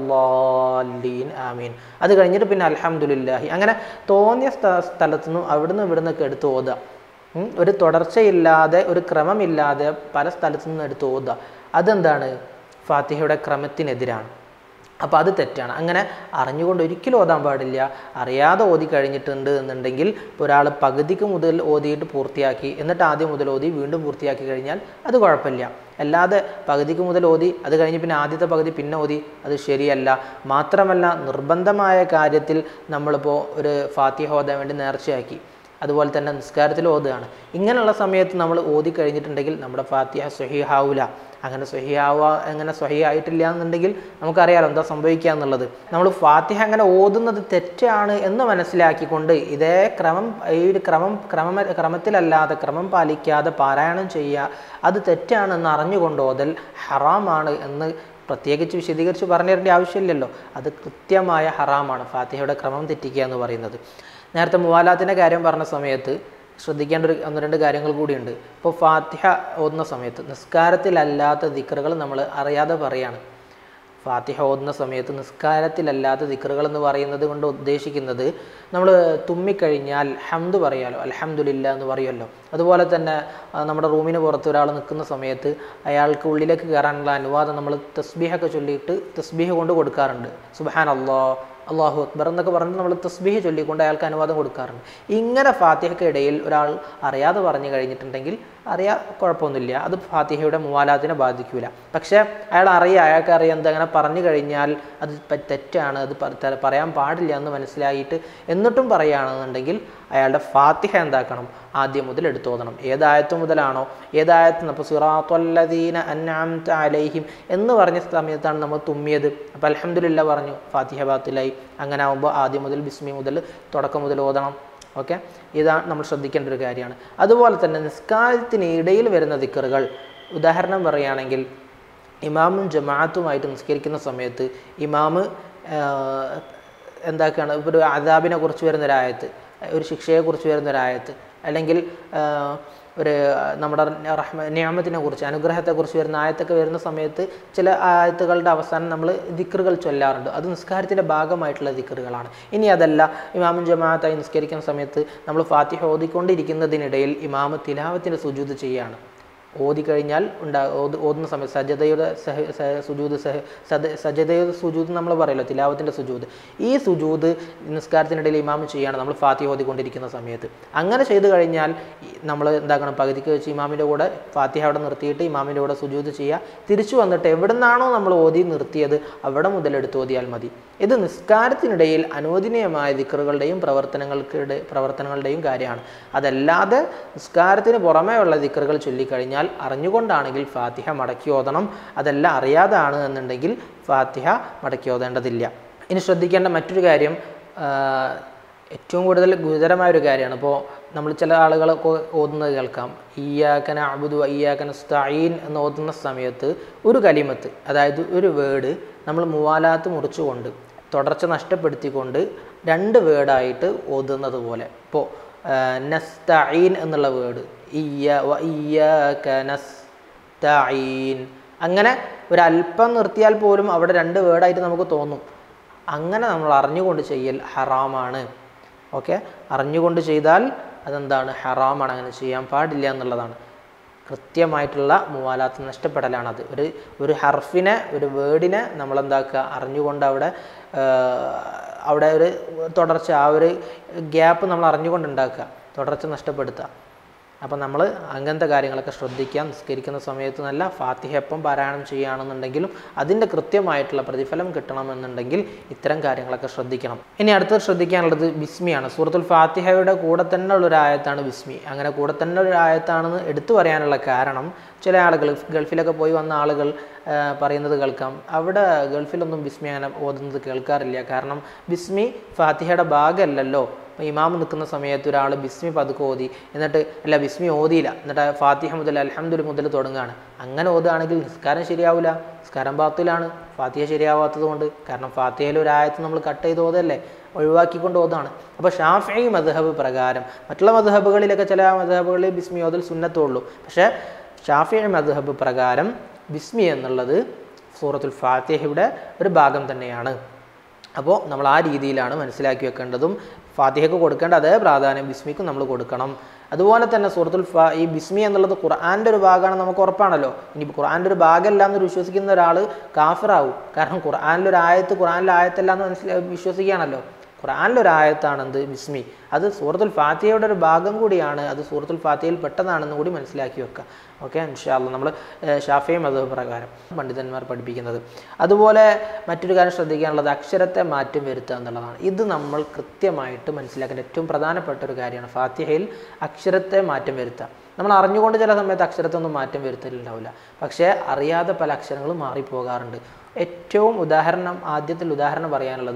വലല്ലാലീൻ ആമീൻ അത് കഴിഞ്ഞിട്ട് പിന്നെ അൽഹംദുലില്ലാഹി അങ്ങനെ തോന്നിയ സ്ഥ സ്ഥലത്തു നിന്നും അവിടുന്ന് ഇവിടുന്നൊക്കെ എടുത്ത് ഓതുക ഉം, ഒരു തുടർച്ചയില്ലാതെ ഒരു ക്രമമില്ലാതെ പല സ്ഥലത്തു നിന്ന് എടുത്ത് ഓതുക അതെന്താണ് ഫാത്തിഹയുടെ ക്രമത്തിനെതിരാണ് അപ്പോൾ അത് തെറ്റാണ് അങ്ങനെ അറിഞ്ഞുകൊണ്ട് ഒരിക്കലും ഓതാൻ പാടില്ല അറിയാതെ ഓതി കഴിഞ്ഞിട്ടുണ്ട് എന്നുണ്ടെങ്കിൽ ഇപ്പോൾ ഒരാൾ പകുതിക്ക് മുതൽ ഓതിയിട്ട് പൂർത്തിയാക്കി എന്നിട്ട് ആദ്യം മുതൽ ഓതി വീണ്ടും പൂർത്തിയാക്കി കഴിഞ്ഞാൽ അത് കുഴപ്പമില്ല അല്ലാതെ പകുതിക്ക് മുതൽ ഓതി അത് കഴിഞ്ഞ് പിന്നെ ആദ്യത്തെ പകുതി പിന്നെ ഓതി അത് ശരിയല്ല മാത്രമല്ല നിർബന്ധമായ കാര്യത്തിൽ നമ്മളിപ്പോൾ ഒരു ഫാത്തിഹ ഓതാൻ വേണ്ടി നേർച്ചയാക്കി അതുപോലെ തന്നെ നിസ്കാരത്തിൽ ഓതുകയാണ് ഇങ്ങനെയുള്ള സമയത്ത് നമ്മൾ ഓതി കഴിഞ്ഞിട്ടുണ്ടെങ്കിൽ നമ്മുടെ ഫാത്തിഹ സ്വഹിഹാവൂല അങ്ങനെ സ്വഹിയാവുക അങ്ങനെ സ്വഹിയായിട്ടില്ല എന്നുണ്ടെങ്കിൽ നമുക്കറിയാലോ എന്താ സംഭവിക്കുക എന്നുള്ളത് നമ്മൾ ഫാത്തിഹ അങ്ങനെ ഓതുന്നത് തെറ്റാണ് എന്ന് മനസ്സിലാക്കിക്കൊണ്ട് ഇതേ ക്രമം ഈ ഒരു ക്രമം ക്രമ ക്രമത്തിലല്ലാതെ ക്രമം പാലിക്കാതെ പാരായണം ചെയ്യുക അത് തെറ്റാണെന്ന് അറിഞ്ഞുകൊണ്ട് ഓതൽ ഹറാമാണ് എന്ന് പ്രത്യേകിച്ച് വിശദീകരിച്ച് പറഞ്ഞു തരേണ്ട ആവശ്യമില്ലല്ലോ അത് കൃത്യമായ ഹറാമാണ് ഫാത്തിഹയുടെ ക്രമം തെറ്റിക്കുക എന്ന് പറയുന്നത് നേരത്തെ മുവാലാത്തിൻ്റെ കാര്യം പറഞ്ഞ സമയത്ത് ശ്രദ്ധിക്കേണ്ട ഒരു ഒന്ന് രണ്ട് കാര്യങ്ങൾ കൂടിയുണ്ട് ഇപ്പോൾ ഫാത്തിഹ ഓതുന്ന സമയത്ത് നിസ്കാരത്തിലല്ലാത്ത ദിക്റുകൾ നമ്മൾ അറിയാതെ പറയാണ് ഫാത്തിഹ ഓതുന്ന സമയത്ത് നിസ്കാരത്തിലല്ലാത്ത ദിക്റുകൾ എന്ന് പറയുന്നത് കൊണ്ട് ഉദ്ദേശിക്കുന്നത് നമ്മൾ തുമ്മിക്കഴിഞ്ഞാൽ ഹംദ് പറയാലോ അൽഹംദുലില്ല എന്ന് പറയുമല്ലോ അതുപോലെ തന്നെ ആ, നമ്മുടെ റൂമിന് പുറത്ത് ഒരാൾ നിൽക്കുന്ന സമയത്ത് അയാൾക്ക് ഉള്ളിലേക്ക് കയറാനുള്ള അനുവാദം നമ്മൾ തസ്ബീഹൊക്കെ ചൊല്ലിയിട്ട് തസ്ബീഹ് കൊണ്ട് കൊടുക്കാറുണ്ട് സുബഹാൻ അള്ളാ അള്ളാഹു അക്ബർ എന്നൊക്കെ പറഞ്ഞ് നമ്മൾ തസ്ബീഹ് ചൊല്ലിക്കൊണ്ട് അയാൾക്ക് അനുവാദം കൊടുക്കാറുണ്ട് ഇങ്ങനെ ഫാത്തിഹയ്ക്ക് ഇടയിൽ ഒരാൾ അറിയാതെ പറഞ്ഞു കഴിഞ്ഞിട്ടുണ്ടെങ്കിൽ അറിയാ കുഴപ്പമൊന്നുമില്ല അത് ഫാത്തിഹയുടെ മൂവാലാത്തിനെ ബാധിക്കില്ല പക്ഷേ അയാൾ അറിയാം അയാൾക്ക് അറിയാം എന്താ അങ്ങനെ പറഞ്ഞു കഴിഞ്ഞാൽ അത് പ- തെറ്റാണ് അത് പ- ത- പറയാൻ പാടില്ല എന്ന് മനസ്സിലായിട്ട് എന്നിട്ടും പറയുകയാണെന്നുണ്ടെങ്കിൽ അയാളുടെ ഫാത്തിഹ എന്താക്കണം ആദ്യം മുതൽ എടുത്തു ഓതണം ഏതായത്ത് മുതലാണോ ഏതായത്ത് അപ്പോൾ സിറാത്തുല്ലദീന അൻഅംത അലൈഹിം എന്ന് പറഞ്ഞ സമയത്താണ് നമ്മൾ തുമ്മിയത് അപ്പോൾ അൽഹംദുലില്ല പറഞ്ഞു ഫാത്തിഹ ബാത്തിലായി അങ്ങനെ ആകുമ്പോൾ ആദ്യം മുതൽ ബിസ്മി മുതൽ തുടക്കം മുതൽ ഓതണം ഓക്കെ ഇതാണ് നമ്മൾ ശ്രദ്ധിക്കേണ്ട ഒരു കാര്യമാണ് അതുപോലെ തന്നെ നിസ്കാരത്തിന് ഇടയിൽ വരുന്ന ദിക്കറുകൾ ഉദാഹരണം പറയുകയാണെങ്കിൽ ഇമാമും ജമാഅത്തുമായിട്ട് നിസ്കരിക്കുന്ന സമയത്ത് ഇമാമ് ആഹ്, എന്താക്കാണ് ഇപ്പോൾ ഒരു അദാബിനെ കുറിച്ച് വരുന്നൊരായത്ത് ഒരു ശിക്ഷയെക്കുറിച്ച് വരുന്നൊരായത്ത് അല്ലെങ്കിൽ ആഹ്, ഒരു നമ്മുടെ റഹ്മ നിയമത്തിനെ കുറിച്ച് അനുഗ്രഹത്തെക്കുറിച്ച് വരുന്ന ആയത്തൊക്കെ വരുന്ന സമയത്ത് ചില ആയത്തുകളുടെ അവസാനം നമ്മൾ ദിക്റുകൾ ചൊല്ലാറുണ്ട് അത് നിസ്കാരത്തിൻ്റെ ഭാഗമായിട്ടുള്ള ദിക്റുകളാണ് ഇനി അതല്ല ഇമാമും ജമാഅത്തായി നിസ്കരിക്കുന്ന സമയത്ത് നമ്മൾ ഫാത്തിഹ ഓതിക്കൊണ്ടിരിക്കുന്നതിനിടയിൽ ഇമാമ് തിലാവത്തിൻ്റെ സുജൂത് ചെയ്യുകയാണ് ഓതി കഴിഞ്ഞാൽ ഉണ്ടാ ഓത് ഓതുന്ന സമയത്ത് സജതയുടെ സഹ സഹ സുജൂത് സഹ സദ സജതയുടെ സുജൂത് നമ്മൾ പറയല്ലോ തിലാവത്തിൻ്റെ സുജൂത് ഈ സുജൂത് നിസ്കാരത്തിനിടയിൽ ഇമാം ചെയ്യാണ് നമ്മൾ ഫാത്തി ഓതിക്കൊണ്ടിരിക്കുന്ന സമയത്ത് അങ്ങനെ ചെയ്തു കഴിഞ്ഞാൽ നമ്മൾ എന്താക്കണം പകുതിക്ക് വെച്ച് ഇമാമിൻ്റെ കൂടെ ഫാത്തിഹ അവിടെ നിർത്തിയിട്ട് ഇമാമിൻ്റെ കൂടെ സുജൂത് ചെയ്യുക തിരിച്ചു വന്നിട്ട് എവിടെ നിന്നാണോ നമ്മൾ ഓതി നിർത്തിയത് അവിടെ മുതൽ എടുത്ത് ഓതിയാൽ മതി ഇത് നിസ്കാരത്തിനിടയിൽ അനുവദനീയമായ ദിക്കറുകളുടെയും പ്രവർത്തനങ്ങൾക്കിടെ പ്രവർത്തനങ്ങളുടെയും കാര്യമാണ് അതല്ലാതെ നിസ്കാരത്തിന് പുറമേയുള്ള ദിക്കറുകൾ ചൊല്ലിക്കഴിഞ്ഞാൽ അറിഞ്ഞുകൊണ്ടാണെങ്കിൽ ഫാത്തിഹ മടക്കി ഓതണം അതല്ല അറിയാതാണ് എന്നുണ്ടെങ്കിൽ ഫാത്തിഹ മടക്കി ഓതേണ്ടതില്ല ഇനി ശ്രദ്ധിക്കേണ്ട മറ്റൊരു കാര്യം ആ, ഏറ്റവും കൂടുതൽ ഗുരുതരമായ ഒരു കാര്യമാണ് ഇപ്പോൾ നമ്മൾ ചില ആളുകളൊക്കെ ഓതുന്നത് കേൾക്കാം ഇയ്യാക്കന അബുദു അയ്യാക്കന സ്തഈൻ എന്ന് ഓതുന്ന സമയത്ത് ഒരു കലിമത്ത് അതായത് ഒരു വേർഡ് നമ്മൾ മൂവാലാത്ത് മുറിച്ചുകൊണ്ട് തുടർച്ച നഷ്ടപ്പെടുത്തിക്കൊണ്ട് രണ്ട് വേർഡായിട്ട് ഓതുന്നത് പോലെ ഇപ്പോൾ നസ്തഈൻ എന്നുള്ള വേർഡ് ഇയ്യ വ ഇയ്യാക നസ്തഈൻ അങ്ങനെ ഒരല്പം നിർത്തിയാൽ പോലും അവിടെ രണ്ട് വേർഡായിട്ട് നമുക്ക് തോന്നും അങ്ങനെ നമ്മൾ അറിഞ്ഞുകൊണ്ട് ചെയ്യൽ ഹറാമാണ് ഓക്കെ അറിഞ്ഞുകൊണ്ട് ചെയ്താൽ അതെന്താണ് ഹറാമാണ് അങ്ങനെ ചെയ്യാൻ പാടില്ല എന്നുള്ളതാണ് കൃത്യമായിട്ടുള്ള മൂവാലാത്ത് നഷ്ടപ്പെടലാണത് ഒരു ഒരു ഹർഫിനെ ഒരു വേർഡിനെ നമ്മളെന്താക്കുക അറിഞ്ഞുകൊണ്ട് അവിടെ ആ, അവിടെ ഒരു തുടർച്ച ആ ഒരു ഗ്യാപ്പ് നമ്മൾ അറിഞ്ഞുകൊണ്ട് ഉണ്ടാക്കുക തുടർച്ച നഷ്ടപ്പെടുത്തുക അപ്പം നമ്മൾ അങ്ങനത്തെ കാര്യങ്ങളൊക്കെ ശ്രദ്ധിക്കുക നിസ്കരിക്കുന്ന സമയത്ത് നല്ല ഫാത്തിഹ എപ്പം പാരായണം ചെയ്യുകയാണെന്നുണ്ടെങ്കിലും അതിൻ്റെ കൃത്യമായിട്ടുള്ള പ്രതിഫലം കിട്ടണമെന്നുണ്ടെങ്കിൽ ഇത്തരം കാര്യങ്ങളൊക്കെ ശ്രദ്ധിക്കണം ഇനി അടുത്തത് ശ്രദ്ധിക്കാനുള്ളത് ബിസ്മിയാണ് സൂറത്തുൽ ഫാത്തിഹയുടെ കൂടെ തന്നെ ഉള്ളൊരു ആയത്താണ് ബിസ്മി അങ്ങനെ കൂടെ തന്നെ ഒരു ആയത്താണെന്ന് എടുത്തു പറയാനുള്ള കാരണം ചില ആളുകൾ ഗൾഫിലൊക്കെ പോയി വന്ന ആളുകൾ ആ, പറയുന്നത് കേൾക്കാം അവിടെ ഗൾഫിലൊന്നും ബിസ്മി അങ്ങനെ ഓതുന്നത് കേൾക്കാറില്ല കാരണം ബിസ്മി ഫാത്തിഹയുടെ ഭാഗമല്ലല്ലോ ഇപ്പോൾ ഇമാം നിൽക്കുന്ന സമയത്ത് ഒരാൾ ബിസ്മി പതുക്കെ ഓതി എന്നിട്ട് അല്ല ബിസ്മി ഓതിയില്ല എന്നിട്ട് ഫാത്തിഹ മുതൽ അൽഹംദുലി മുതൽ തുടങ്ങുകയാണ് അങ്ങനെ ഓതുകയാണെങ്കിൽ നിസ്കാരം ശരിയാവില്ല നിസ്കാരം ബാത്തിലാണ് ഫാത്തിഹ ശരിയാവാത്തത് കൊണ്ട് കാരണം ഫാത്തിഹയിൽ ഒരു ആയത്ത് നമ്മൾ കട്ട് ചെയ്ത് ഓതല്ലേ ഒഴിവാക്കിക്കൊണ്ട് ഓതാണ് അപ്പോൾ ഷാഫി മദ്ഹബ് പ്രകാരം മറ്റുള്ള മദ്ഹബുകളിലൊക്കെ ചില മദ്ഹബുകളിൽ ബിസ്മി ഓതൽ സുന്നത്തുള്ളൂ പക്ഷേ ഷാഫി മദ്ഹബ് പ്രകാരം ബിസ്മി എന്നുള്ളത് സൂറത്തുൽ ഫാത്തിഹയുടെ ഒരു ഭാഗം തന്നെയാണ് അപ്പോൾ നമ്മൾ ആ രീതിയിലാണ് മനസ്സിലാക്കി വെക്കേണ്ടതും ഫാത്തിഹയ്ക്ക് കൊടുക്കേണ്ട അതേ പ്രാധാന്യം ബിസ്മിക്കും നമ്മൾ കൊടുക്കണം അതുപോലെ തന്നെ സൂറത്തുൽ ഫാ ഈ ബിസ്മി എന്നുള്ളത് ഖുർആൻ്റെ ഒരു ഭാഗമാണ് നമുക്ക് ഉറപ്പാണല്ലോ ഇനി ഖുർആൻ്റെ ഒരു ഭാഗമല്ല എന്ന് വിശ്വസിക്കുന്ന ഒരാൾ കാഫിറാവും കാരണം ഖുർആനിലൊരു ആയത്ത് ഖുർആനിലെ ആയത്തല്ല എന്ന് മനസ്സിലാ വിശ്വസിക്കുകയാണല്ലോ ഖുർആനിലൊരു ആയത്താണെന്ത് ബിസ്മി അത് സൂറത്തുൽ ഫാത്തിഹയുടെ ഒരു ഭാഗം കൂടിയാണ് അത് സൂറത്തുൽ ഫാത്തിഹയിൽ പെട്ടതാണെന്ന് കൂടി മനസ്സിലാക്കി വെക്കുക ഓക്കെ ഇൻഷാല്ല നമ്മൾ ഷാഫി മതം പ്രകാരം പണ്ഡിതന്മാർ പഠിപ്പിക്കുന്നത് അതുപോലെ മറ്റൊരു കാര്യം ശ്രദ്ധിക്കാനുള്ളത് അക്ഷരത്തെ മാറ്റം വരുത്തുക എന്നുള്ളതാണ് ഇത് നമ്മൾ കൃത്യമായിട്ട് മനസ്സിലാക്കേണ്ട ഏറ്റവും പ്രധാനപ്പെട്ട ഒരു കാര്യമാണ് ഫാത്തിഹയിൽ അക്ഷരത്തെ മാറ്റം വരുത്തുക നമ്മൾ അറിഞ്ഞുകൊണ്ട് ചില സമയത്ത് അക്ഷരത്തൊന്നും മാറ്റം വരുത്തലുണ്ടാവില്ല പക്ഷേ അറിയാതെ പല അക്ഷരങ്ങളും മാറിപ്പോകാറുണ്ട് ഏറ്റവും ഉദാഹരണം ആദ്യത്തിൽ ഉദാഹരണം പറയാനുള്ളത്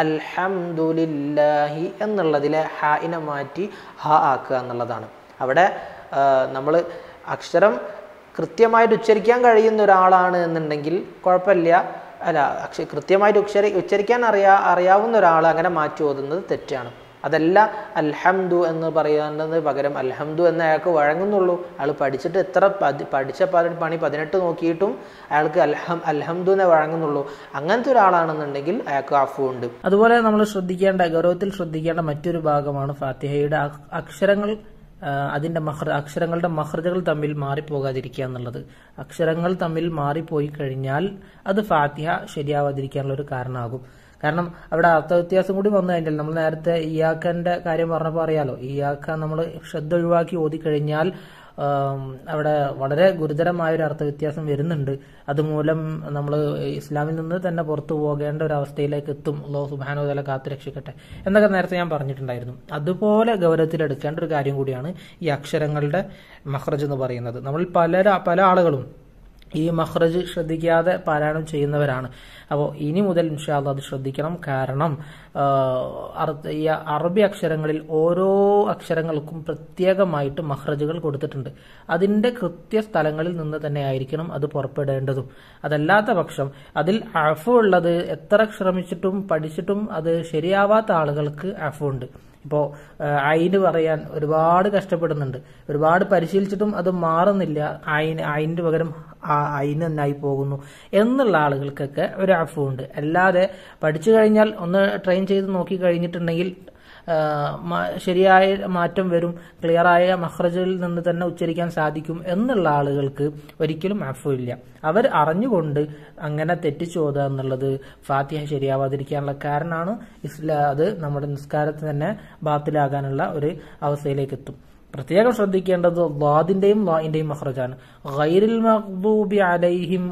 അൽഹംദുലില്ലാഹി എന്നുള്ളതിലെ ഹായിനെ മാറ്റി ഹ ആക്കുക എന്നുള്ളതാണ് അവിടെ നമ്മൾ അക്ഷരം കൃത്യമായിട്ട് ഉച്ചരിക്കാൻ കഴിയുന്ന ഒരാളാണ് എന്നുണ്ടെങ്കിൽ കുഴപ്പമില്ല അല്ല അക്ഷ കൃത്യമായിട്ട് ഉച്ചരി ഉച്ചരിക്കാൻ അറിയാ അറിയാവുന്ന ഒരാൾ അങ്ങനെ മാറ്റി ഓതുന്നത് തെറ്റാണ് അതല്ല അൽഹംദു എന്ന് പറയുന്നത് പകരം അൽഹംദു എന്ന് അയാൾക്ക് വഴങ്ങുന്നുള്ളൂ അയാൾ പഠിച്ചിട്ട് എത്ര പതി പഠിച്ച പ- പണി പതിനെട്ട് നോക്കിയിട്ടും അയാൾക്ക് അൽഹം അൽഹംദുനെ വഴങ്ങുന്നുള്ളൂ അങ്ങനത്തെ ഒരാളാണെന്നുണ്ടെങ്കിൽ അയാൾക്ക് അഫു ഉണ്ട് അതുപോലെ നമ്മൾ ശ്രദ്ധിക്കേണ്ട ഗൗരവത്തിൽ ശ്രദ്ധിക്കേണ്ട മറ്റൊരു ഭാഗമാണ് ഫാത്തിഹയുടെ അ- അക്ഷരങ്ങൾ ആ, അതിന്റെ മഹ്റ അക്ഷരങ്ങളുടെ മഹ്റജകൾ തമ്മിൽ മാറിപ്പോകാതിരിക്കുക എന്നുള്ളത് അക്ഷരങ്ങൾ തമ്മിൽ മാറിപ്പോയി കഴിഞ്ഞാൽ അത് ഫാത്തിഹ ശരിയാവാതിരിക്കാനുള്ള ഒരു കാരണമാകും കാരണം അവിടെ അർത്ഥവ്യത്യാസം കൂടി വന്നു കഴിഞ്ഞാൽ നമ്മൾ നേരത്തെ ഇയാക്കന്റെ കാര്യം പറഞ്ഞപ്പോൾ അറിയാലോ ഇയാക്ക നമ്മൾ ശ്രദ്ധ ഒഴിവാക്കി ഓതിക്കഴിഞ്ഞാൽ ആം, അവിടെ വളരെ ഗുരുതരമായ ഒരു അർത്ഥവ്യത്യാസം വരുന്നുണ്ട് അതുമൂലം നമ്മൾ ഇസ്ലാമിൽ നിന്ന് തന്നെ പുറത്തു പോകേണ്ട ഒരു അവസ്ഥയിലേക്ക് എത്തും അള്ളാഹു സുബാനോ തല കാത്തു രക്ഷിക്കട്ടെ എന്നൊക്കെ നേരത്തെ ഞാൻ പറഞ്ഞിട്ടുണ്ടായിരുന്നു അതുപോലെ ഗൗരവത്തിലെടുക്കേണ്ട ഒരു കാര്യം കൂടിയാണ് ഈ അക്ഷരങ്ങളുടെ മഹ്റജ് എന്ന് പറയുന്നത് നമ്മൾ പല പല ആളുകളും ഈ മഹ്റജ് ശ്രദ്ധിക്കാതെ പാരായണം ചെയ്യുന്നവരാണ് അപ്പോൾ ഇനി മുതൽ ഇൻഷാല്ല അത് ശ്രദ്ധിക്കണം കാരണം ആ, അർത്ഥ- ഈ അറബി അക്ഷരങ്ങളിൽ ഓരോ അക്ഷരങ്ങൾക്കും പ്രത്യേകമായിട്ട് മഹ്റജുകൾ കൊടുത്തിട്ടുണ്ട് അതിന്റെ കൃത്യ സ്ഥലങ്ങളിൽ നിന്ന് തന്നെ ആയിരിക്കണം അത് പുറപ്പെടേണ്ടതും അതല്ലാത്ത പക്ഷം അതിൽ അഫു ഉള്ളത് എത്ര ശ്രമിച്ചിട്ടും പഠിച്ചിട്ടും അത് ശരിയാവാത്ത ആളുകൾക്ക് അഫു ഉണ്ട് ഇപ്പോൾ അയിന് പറയാൻ ഒരുപാട് കഷ്ടപ്പെടുന്നുണ്ട് ഒരുപാട് പരിശീലിച്ചിട്ടും അത് മാറുന്നില്ല അയിന് അയിന് പകരം അയിന് തന്നെയായി പോകുന്നു എന്നുള്ള ആളുകൾക്കൊക്കെ ഒരു അഫുണ്ട് അല്ലാതെ പഠിച്ചു കഴിഞ്ഞാൽ ഒന്ന് ട്രെയിൻ ചെയ്ത് നോക്കി കഴിഞ്ഞിട്ടുണ്ടെങ്കിൽ ആ, മ- ശരിയായ മാറ്റം വരും ക്ലിയറായ മഹ്റജിൽ നിന്ന് തന്നെ ഉച്ചരിക്കാൻ സാധിക്കും എന്നുള്ള ആളുകൾക്ക് ഒരിക്കലും അഫു ഇല്ല അവർ അറിഞ്ഞുകൊണ്ട് അങ്ങനെ തെറ്റിച്ചോതുക എന്നുള്ളത് ഫാത്തിഹ ശരിയാവാതിരിക്കാനുള്ള കാരണമാണ് ഇസ്ലാ അത് നമ്മുടെ നിസ്കാരത്തിന് തന്നെ ബാത്തിലാകാനുള്ള ഒരു അവസ്ഥയിലേക്ക് എത്തും പ്രത്യേകം ശ്രദ്ധിക്കേണ്ടത് ലാദിന്റെയും ലാഇന്റെയും മഹ്റജാണ് ഗൈറിൽ മഖ്ദൂബി അലൈഹിം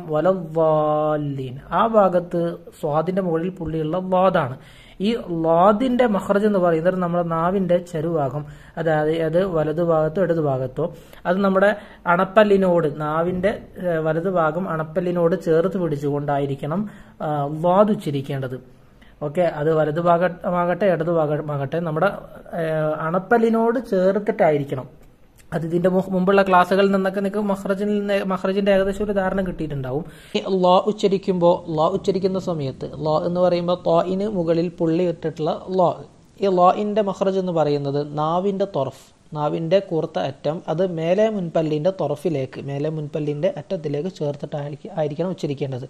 വലദ്ദാലിൻ ആ ഭാഗത്ത് സ്വാദിന്റെ മുകളിൽ പുള്ളിയുള്ള ലാദാണ് ഈ ലാദിന്റെ മഹ്റജ് എന്ന് പറയുന്നത് നമ്മുടെ നാവിന്റെ ചെറുഭാഗം അതായത് അത് വലതുഭാഗത്തോ ഇടതുഭാഗത്തോ അത് നമ്മുടെ അണപ്പല്ലിനോട് നാവിന്റെ ഏഹ്, വലതുഭാഗം അണപ്പല്ലിനോട് ചേർത്ത് പിടിച്ചുകൊണ്ടായിരിക്കണം ആ, ലാദ് ഉച്ചരിക്കേണ്ടത് ഓക്കെ അത് വലതു ഭാഗമാകട്ടെ ഇടതു ഭാഗമാകട്ടെ നമ്മുടെ ഏഹ്, അണപ്പല്ലിനോട് ചേർത്തിട്ടായിരിക്കണം അത് ഇതിന്റെ മുഹ് മുമ്പുള്ള ക്ലാസ്സുകളിൽ നിന്നൊക്കെ നിങ്ങൾക്ക് മഹ്റജിൽ നിന്ന് മഹ്റജിന്റെ ഏകദേശം ഒരു ധാരണ കിട്ടിയിട്ടുണ്ടാവും ഈ ലോ ഉച്ചരിക്കുമ്പോൾ ലോ ഉച്ചരിക്കുന്ന സമയത്ത് ലോ എന്ന് പറയുമ്പോൾ തോയിന് മുകളിൽ പുള്ളി ഇട്ടിട്ടുള്ള ലോ ഈ ലോയിൻ്റെ മഹ്റജ് എന്ന് പറയുന്നത് നാവിൻ്റെ തൊറഫ് നാവിൻ്റെ കൂർത്ത അറ്റം അത് മേലെ മുൻപല്ലിൻ്റെ തൊറഫിലേക്ക് മേലെ മുൻപല്ലിൻ്റെ അറ്റത്തിലേക്ക് ചേർത്തിട്ടായിരിക്കും ആയിരിക്കണം ഉച്ചരിക്കേണ്ടത്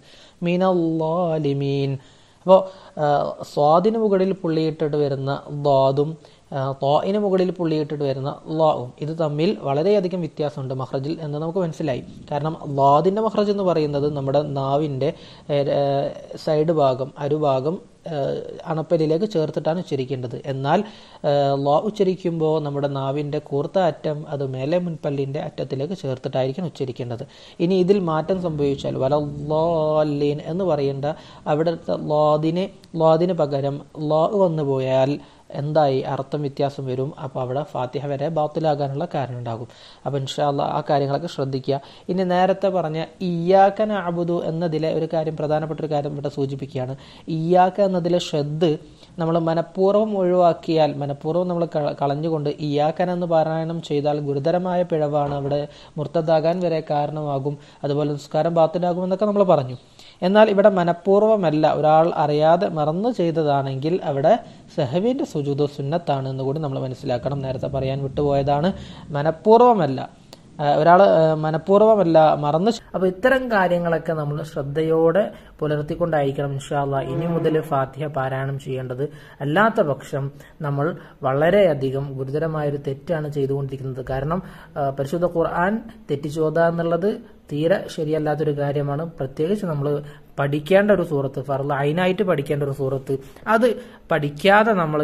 മീനല്ലോലിമീൻ അപ്പോൾ സ്വാദിന് മുകളിൽ പുള്ളിയിട്ടിട്ട് വരുന്ന ദ്വാദും തോയിന് മുകളിൽ പുള്ളിയിട്ടിട്ട് വരുന്ന ലാവും ഇത് തമ്മിൽ വളരെയധികം വ്യത്യാസമുണ്ട് മഹ്റജിൽ എന്ന് നമുക്ക് മനസ്സിലായി കാരണം ലാദിൻ്റെ മഹ്റജ് എന്ന് പറയുന്നത് നമ്മുടെ നാവിൻ്റെ ഏഹ്, സൈഡ് ഭാഗം അരുഭാഗം ഏഹ്, അണപ്പല്ലിലേക്ക് ചേർത്തിട്ടാണ് ഉച്ചരിക്കേണ്ടത് എന്നാൽ ഏഹ്, ലോ ഉച്ചരിക്കുമ്പോൾ നമ്മുടെ നാവിൻ്റെ കൂർത്ത അറ്റം അത് മേലെ മുൻപല്ലിൻ്റെ അറ്റത്തിലേക്ക് ചേർത്തിട്ടായിരിക്കും ഉച്ചരിക്കേണ്ടത് ഇനി ഇതിൽ മാറ്റം സംഭവിച്ചാൽ വല ലോലീൻ എന്ന് പറയേണ്ട അവിടുത്തെ ലോദിന് ലോദിന് പകരം ലോ വന്നു പോയാൽ എന്തായി അർത്ഥം വ്യത്യാസം വരും അപ്പോൾ അവിടെ ഫാത്തിഹ വരെ ബാത്തിലാകാനുള്ള കാരണം ഉണ്ടാകും അപ്പോൾ ഇൻഷാല്ല ആ കാര്യങ്ങളൊക്കെ ശ്രദ്ധിക്കുക ഇനി നേരത്തെ പറഞ്ഞ ഇയാക്കന അബുദു എന്നതിലെ ഒരു കാര്യം പ്രധാനപ്പെട്ട ഒരു കാര്യം ഇവിടെ സൂചിപ്പിക്കുകയാണ് ഇയാക്ക എന്നതിലെ ശ്രദ്ധ നമ്മൾ മനഃപൂർവ്വം ഒഴിവാക്കിയാൽ മനഃപൂർവ്വം നമ്മൾ കള- കളഞ്ഞുകൊണ്ട് ഇയാക്കൻ എന്ന് പാരായണം ചെയ്താൽ ഗുരുതരമായ പിഴവാണ് അവിടെ മുർത്തതാകാൻ വരെ കാരണമാകും അതുപോലെ നിസ്കാരം ബാത്തിലാകുമെന്നൊക്കെ നമ്മൾ പറഞ്ഞു എന്നാൽ ഇവിടെ മനഃപൂർവ്വമല്ല ഒരാൾ അറിയാതെ മറന്നു ചെയ്തതാണെങ്കിൽ അവിടെ സഹവിൻ്റെ സുജൂദ് സുന്നത്താണ് എന്ന് കൂടി നമ്മൾ മനസ്സിലാക്കണം നേരത്തെ പറയാൻ വിട്ടുപോയതാണ് മനഃപൂർവ്വമല്ല ഒരാൾ മനഃപൂർവ്വമല്ല മറന്നു അപ്പൊ ഇത്തരം കാര്യങ്ങളൊക്കെ നമ്മൾ ശ്രദ്ധയോടെ പുലർത്തിക്കൊണ്ടായിരിക്കണം ഇൻഷാല്ല ഇനി മുതൽ ഫാത്തിഹ പാരായണം ചെയ്യേണ്ടത് അല്ലാത്ത പക്ഷം നമ്മൾ വളരെയധികം ഗുരുതരമായൊരു തെറ്റാണ് ചെയ്തുകൊണ്ടിരിക്കുന്നത് കാരണം ആ, പരിശുദ്ധ ഖുർആൻ തെറ്റിച്ചോദ എന്നുള്ളത് തീരെ ശരിയല്ലാത്തൊരു കാര്യമാണ് പ്രത്യേകിച്ച് നമ്മൾ പഠിക്കേണ്ട ഒരു സൂറത്ത് ഫർള് അതിനായിട്ട് പഠിക്കേണ്ട ഒരു സൂറത്ത് അത് പഠിക്കാതെ നമ്മൾ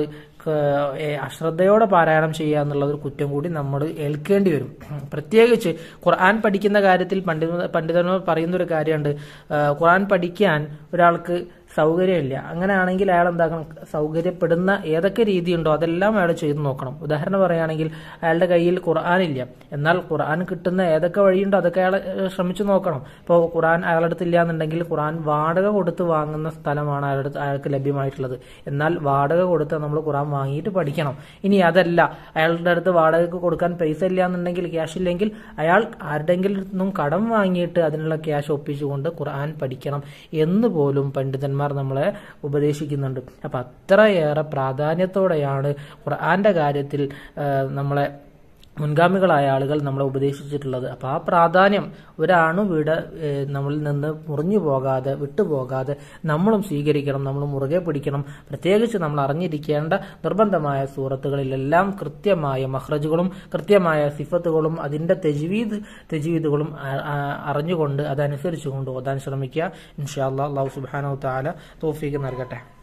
അശ്രദ്ധയോടെ പാരായണം ചെയ്യുക എന്നുള്ള ഒരു കുറ്റം കൂടി നമ്മൾ ഏൽക്കേണ്ടി വരും പ്രത്യേകിച്ച് ഖുർആൻ പഠിക്കുന്ന കാര്യത്തിൽ പണ്ഡിത പണ്ഡിതന്മാർ പറയുന്ന ഒരു കാര്യമുണ്ട് ആ, ഖുർആൻ പഠിക്കാൻ ഒരാൾക്ക് സൗകര്യമില്ല അങ്ങനെയാണെങ്കിൽ അയാൾ എന്താക്കണം സൗകര്യപ്പെടുന്ന ഏതൊക്കെ രീതിയുണ്ടോ അതെല്ലാം അയാൾ ചെയ്തു നോക്കണം ഉദാഹരണം പറയുകയാണെങ്കിൽ അയാളുടെ കയ്യിൽ ഖുർആൻ ഇല്ല എന്നാൽ ഖുർആൻ കിട്ടുന്ന ഏതൊക്കെ വഴിയുണ്ടോ അതൊക്കെ അയാൾ ഏഹ്, ശ്രമിച്ചു നോക്കണം ഇപ്പോൾ ഖുർആൻ അയാളുടെ അടുത്ത് ഇല്ല എന്നുണ്ടെങ്കിൽ ഖുർആൻ വാടക കൊടുത്ത് വാങ്ങുന്ന സ്ഥലമാണ് അയാളുടെ അടുത്ത് അയാൾക്ക് ലഭ്യമായിട്ടുള്ളത് എന്നാൽ വാടക കൊടുത്ത് നമ്മൾ ഖുർആൻ വാങ്ങിയിട്ട് പഠിക്കണം ഇനി അതല്ല അയാളുടെ അടുത്ത് വാടകയ്ക്ക് കൊടുക്കാൻ പൈസ ഇല്ല എന്നുണ്ടെങ്കിൽ ക്യാഷ് ഇല്ലെങ്കിൽ അയാൾ ആരുടെങ്കിലും നിന്നും കടം വാങ്ങിയിട്ട് അതിനുള്ള ക്യാഷ് ഒപ്പിച്ചുകൊണ്ട് ഖുർആൻ പഠിക്കണം എന്ന് പോലും പണ്ഡിതന്മാർ നമ്മളെ ഉപദേശിക്കുന്നുണ്ട് അപ്പം അത്രയേറെ പ്രാധാന്യത്തോടെയാണ് ഖുർആന്റെ കാര്യത്തിൽ ആ, നമ്മളെ മുൻഗാമികളായ ആളുകൾ നമ്മളെ ഉപദേശിച്ചിട്ടുള്ളത് അപ്പോൾ ആ പ്രാധാന്യം ഒരാണു വീട് നമ്മളിൽ നിന്ന് മുറിഞ്ഞു പോകാതെ വിട്ടുപോകാതെ നമ്മളും സ്വീകരിക്കണം നമ്മൾ മുറുകെ പിടിക്കണം പ്രത്യേകിച്ച് നമ്മൾ അറിഞ്ഞിരിക്കേണ്ട നിർബന്ധമായ സൂറത്തുകളിലെല്ലാം കൃത്യമായ മഹ്റജുകളും കൃത്യമായ സിഫത്തുകളും അതിൻ്റെ തെജ്വീദ് തെജ്വീദുകളും ആ- ആ- അറിഞ്ഞുകൊണ്ട് അതനുസരിച്ചുകൊണ്ട് ഓതാൻ ശ്രമിക്കുക ഇൻഷാ അല്ലാ അള്ളാഹു സുബാനോ താല തോഫീക്ക് നൽകട്ടെ